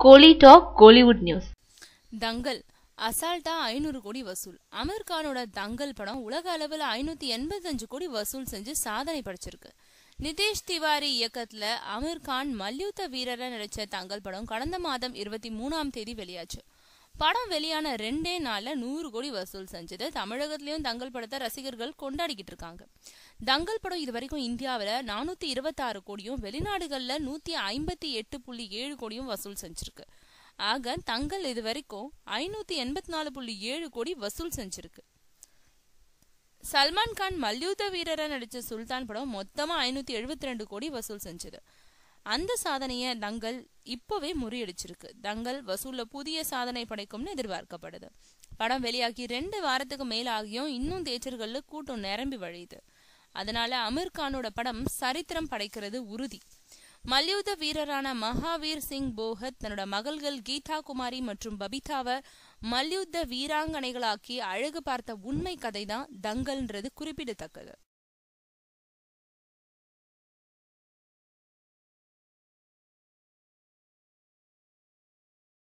கோலி talk Kollywood news Dangal அசால்ட்டா ஐநூறு கோடி வசூல் அமீர் கானோட தங்கல் படம் உலக அளவில் ஐநூத்தி எண்பத்தஞ்சு கோடி வசூல் செஞ்சு சாதனை படைச்சிருக்கு நிதேஷ் திவாரி இயக்கத்துல அமீர் கான் மல்யுத்த வீரரா நடிச்ச தங்கல் படம் கடந்த மாதம் இருபத்தி மூணாம் தேதி வெளியாச்சு படம் வெளியான ரெண்டே நாள்ல நூறு கோடி வசூல் செஞ்சது தமிழகத்திலயும் தங்கல் படத்தை ரசிகர்கள் கொண்டாடிக்கிட்டு இருக்காங்க தங்கல் படம் இது வரைக்கும் இந்தியாவில் நானூத்தி இருபத்தாறு கோடியும் வெளிநாடுகள்ல நூத்தி ஐம்பத்தி எட்டு புள்ளி ஏழு கோடியும் வசூல் செஞ்சிருக்கு ஆக தங்கல் இது வரைக்கும் ஐநூத்தி எண்பத்தி நாலு புள்ளி ஏழு கோடி வசூல் செஞ்சிருக்கு சல்மான் கான் மல்யுத்த வீரரா நடிச்ச சுல்தான் படம் மொத்தமா ஐநூத்தி எழுபத்தி ரெண்டு கோடி வசூல் செஞ்சது அந்த சாதனையை தங்கல் இப்பவே முறியடிச்சிருக்கு தங்கல் வசூல்ல புதிய சாதனை படைக்கும்னு எதிர்பார்க்கப்படுது படம் வெளியாகி ரெண்டு வாரத்துக்கு மேல ஆகியும் இன்னும் தேச்சர்கள்ல கூட்டம் நிரம்பி வழியுது அதனால அமீர் கானோட படம் சரித்திரம் படைக்கிறது உறுதி மல்யுத்த வீரரான மகாவீர் சிங் போகத் தன்னோட மகள்கள் கீதா குமாரி மற்றும் பபிதாவை மல்யுத்த வீராங்கனைகளாக்கி அழகு பார்த்த உண்மை கதைதான் தங்கல்ன்றது குறிப்பிடத்தக்கது